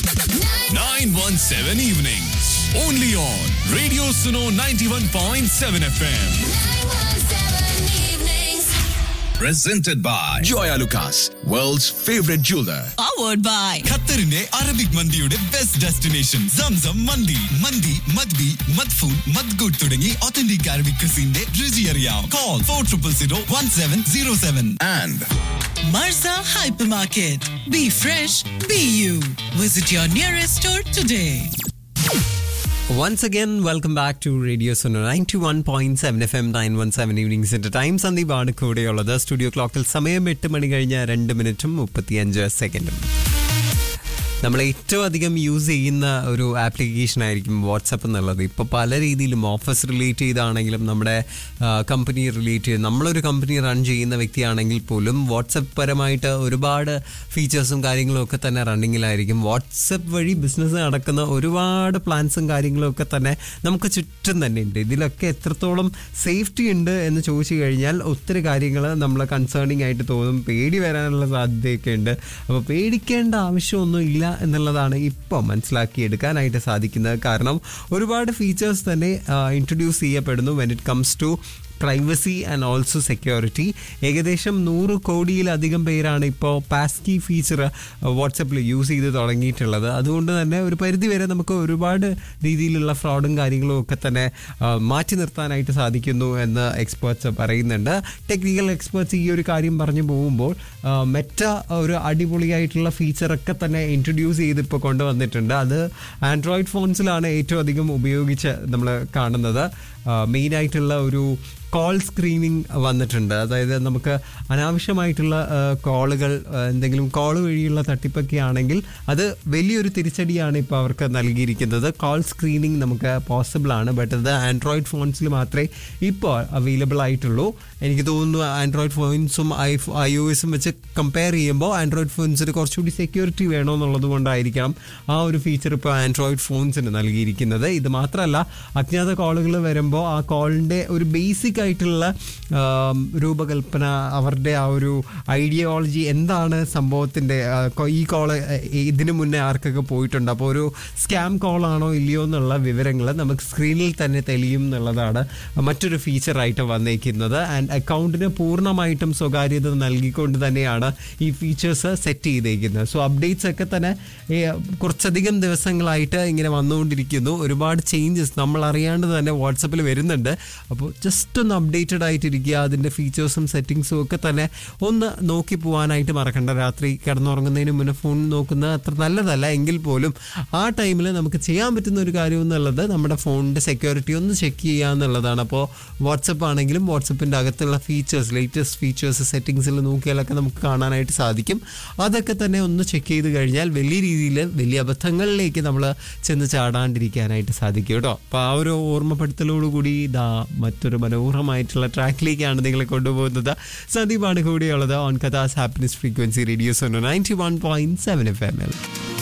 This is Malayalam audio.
917 evenings. Only on Radio Suno 91.7 FM. Presented by Joya Lucas, world's favorite jeweler. powered by ഖത്തറിന്റെ അറബിക് മന്തിയുടെ ബെസ്റ്റ് ഡെസ്റ്റിനേഷൻ സംസം മന്തി മന്തി മദ്ബി മദ്ഫൂൺ മദ്ഗുഡ് തുടങ്ങി ഒത്തന്റിക് അറബിക് ക്രിസിന്റെ രുചി അറിയാം call four triple zero one seven zero seven And Marza Hypermarket. Be fresh, be you. Visit your nearest store today. Once again, welcome back to Radio Sono 91.7 FM 917 evenings ഇൻ്റെ ടൈം സന്ദീപാണ് കൂടെയുള്ളത് സ്റ്റുഡിയോ ക്ലോക്കിൽ സമയം എട്ട് മണി കഴിഞ്ഞ രണ്ട് മിനിറ്റും മുപ്പത്തിയഞ്ച് സെക്കൻഡും നമ്മൾ ഏറ്റവും അധികം യൂസ് ചെയ്യുന്ന ഒരു ആപ്ലിക്കേഷൻ ആയിരിക്കും വാട്സപ്പ് എന്നുള്ളത് ഇപ്പോൾ പല രീതിയിലും ഓഫീസ് റിലേറ്റ് ചെയ്താണെങ്കിലും നമ്മുടെ കമ്പനി റിലേറ്റ് ചെയ്ത് നമ്മളൊരു കമ്പനി റൺ ചെയ്യുന്ന വ്യക്തിയാണെങ്കിൽ പോലും വാട്സപ്പ് പരമായിട്ട് ഒരുപാട് ഫീച്ചേഴ്സും കാര്യങ്ങളും ഒക്കെ തന്നെ റണ്ണിങ്ങിലായിരിക്കും വാട്സപ്പ് വഴി ബിസിനസ് നടക്കുന്ന ഒരുപാട് പ്ലാൻസും കാര്യങ്ങളും ഒക്കെ തന്നെ നമുക്ക് ചുറ്റും തന്നെ ഉണ്ട് ഇതിലൊക്കെ എത്രത്തോളം സേഫ്റ്റി ഉണ്ട് എന്ന് ചോദിച്ചു കഴിഞ്ഞാൽ ഒത്തിരി കാര്യങ്ങൾ നമ്മൾ കൺസേണിങ് ആയിട്ട് തോന്നും പേടി വരാനുള്ള സാധ്യതയൊക്കെ ഉണ്ട് അപ്പോൾ പേടിക്കേണ്ട ആവശ്യമൊന്നും ഇല്ല എന്നുള്ളതാണ് ഇപ്പോൾ മനസ്സിലാക്കിയെടുക്കാനായിട്ട് സാധിക്കുന്നത് കാരണം ഒരുപാട് ഫീച്ചേഴ്സ് തന്നെ ഇൻട്രൊഡ്യൂസ് ചെയ്യപ്പെടുന്നു when it comes to privacy and also security ഏകദേശം നൂറ് കോടിയിലധികം പേരാണ് ഇപ്പോൾ പാസ്കി ഫീച്ചർ വാട്സപ്പിൽ യൂസ് ചെയ്ത് തുടങ്ങിയിട്ടുള്ളത് അതുകൊണ്ട് തന്നെ ഒരു പരിധി വരെ നമുക്ക് ഒരുപാട് രീതിയിലുള്ള ഫ്രോഡും കാര്യങ്ങളും ഒക്കെ തന്നെ ആ, മാറ്റി നിർത്താനായിട്ട് സാധിക്കുന്നു എന്ന് എക്സ്പേർട്സ് പറയുന്നുണ്ട് ടെക്നിക്കൽ എക്സ്പേർട്സ് ഈ ഒരു കാര്യം പറഞ്ഞു പോകുമ്പോൾ ആ, മെറ്റ ഒരു അടിപൊളിയായിട്ടുള്ള ഫീച്ചറൊക്കെ തന്നെ ഇൻട്രൊഡ്യൂസ് ചെയ്ത് ഇപ്പോൾ കൊണ്ടുവന്നിട്ടുണ്ട് അത് ആൻഡ്രോയിഡ് ഫോൺസിലാണ് ഏറ്റവും അധികം ഉപയോഗിച്ച് നമ്മൾ കാണുന്നത് മെയിനായിട്ടുള്ള ഒരു കോൾ സ്ക്രീനിങ് വന്നിട്ടുണ്ട് അതായത് നമുക്ക് അനാവശ്യമായിട്ടുള്ള കോളുകൾ എന്തെങ്കിലും കോൾ വഴിയുള്ള തട്ടിപ്പൊക്കെ ആണെങ്കിൽ അത് വലിയൊരു തിരിച്ചടിയാണ് ഇപ്പോൾ അവർക്ക് നൽകിയിരിക്കുന്നത് കോൾ സ്ക്രീനിങ് നമുക്ക് പോസിബിൾ ആണ് ബട്ട് അത് ആൻഡ്രോയിഡ് ഫോൺസിൽ മാത്രമേ ഇപ്പോൾ അവൈലബിൾ ആയിട്ടുള്ളൂ എനിക്ക് തോന്നുന്നു ആൻഡ്രോയിഡ് ഫോൺസും ഐ ഐ ഒ എസും വെച്ച് കമ്പയർ ചെയ്യുമ്പോൾ ആൻഡ്രോയിഡ് ഫോൺസിന് കുറച്ചുകൂടി സെക്യൂരിറ്റി വേണമെന്നുള്ളത് കൊണ്ടായിരിക്കാം ആ ഒരു ഫീച്ചർ ഇപ്പോൾ ആൻഡ്രോയിഡ് ഫോൺസിന് നൽകിയിരിക്കുന്നത് ഇത് മാത്രമല്ല അജ്ഞാത കോളുകൾ വരുമ്പോൾ ആ കോളിൻ്റെ ഒരു ബേസിക് ആയിട്ടുള്ള ആം, രൂപകൽപ്പന അവരുടെ ആ ഒരു ഐഡിയോളജി എന്താണ് സംഭവത്തിൻ്റെ ആ, കൊ- ഈ കോള് ഇതിനു മുന്നേ ആർക്കൊക്കെ പോയിട്ടുണ്ട് അപ്പോൾ ഒരു സ്കാം കോളാണോ ഇല്ലയോ എന്നുള്ള വിവരങ്ങൾ നമുക്ക് സ്ക്രീനിൽ തന്നെ തെളിയും എന്നുള്ളതാണ് മറ്റൊരു ഫീച്ചറായിട്ട് വന്നേക്കുന്നത് ആൻഡ് അക്കൗണ്ടിന് പൂർണ്ണമായിട്ടും സ്വകാര്യത നൽകിക്കൊണ്ട് തന്നെയാണ് ഈ ഫീച്ചേഴ്സ് സെറ്റ് ചെയ്തേക്കുന്നത് സോ അപ്ഡേറ്റ്സ് ഒക്കെ തന്നെ ഏ, കുറച്ചധികം ദിവസങ്ങളായിട്ട് ഇങ്ങനെ വന്നുകൊണ്ടിരിക്കുന്നു ഒരുപാട് ചേഞ്ചസ് നമ്മൾ അറിയാണ്ട് തന്നെ വാട്സപ്പിൽ വരുന്നുണ്ട് അപ്പോൾ ജസ്റ്റ് ഒന്ന് അപ്ഡേറ്റഡ് ആയിട്ടിരിക്കുക അതിൻ്റെ ഫീച്ചേഴ്സും സെറ്റിങ്സും ഒക്കെ തന്നെ ഒന്ന് നോക്കി പോകാനായിട്ട് മറക്കണ്ട രാത്രി കിടന്നുറങ്ങുന്നതിന് മുന്നേ ഫോൺ നോക്കുന്നത് അത്ര നല്ലതല്ല എങ്കിൽ പോലും ആ ടൈമിൽ നമുക്ക് ചെയ്യാൻ പറ്റുന്ന ഒരു കാര്യം എന്നുള്ളത് നമ്മുടെ ഫോണിൻ്റെ സെക്യൂരിറ്റി ഒന്ന് ചെക്ക് ചെയ്യുക എന്നുള്ളതാണ് അപ്പോൾ വാട്സപ്പ് ആണെങ്കിലും വാട്സപ്പിൻ്റെ അകത്തുള്ള ഫീച്ചേഴ്സ് ലേറ്റസ്റ്റ് ഫീച്ചേഴ്സ് സെറ്റിങ്സിൽ നോക്കിയാലൊക്കെ നമുക്ക് കാണാനായിട്ട് സാധിക്കും അതൊക്കെ തന്നെ ഒന്ന് ചെക്ക് ചെയ്ത് കഴിഞ്ഞാൽ വലിയ രീതിയിൽ വലിയ അബദ്ധങ്ങളിലേക്ക് നമ്മൾ ചെന്ന് ചാടാണ്ടിരിക്കാനായിട്ട് സാധിക്കും കേട്ടോ അപ്പോൾ ആ ഒരു ഓർമ്മപ്പെടുത്തലോടുകൂടി ഇതാ മറ്റൊരു മനോഹരമായിട്ടുള്ള ട്രാക്കിലേക്കാണ് നിങ്ങളെ കൊണ്ടുപോകുന്നത് സന്ദീപാണ് കൂടിയുള്ളത് ഓൺ കഥാസ് happiness frequency radios ninety one point seven F M L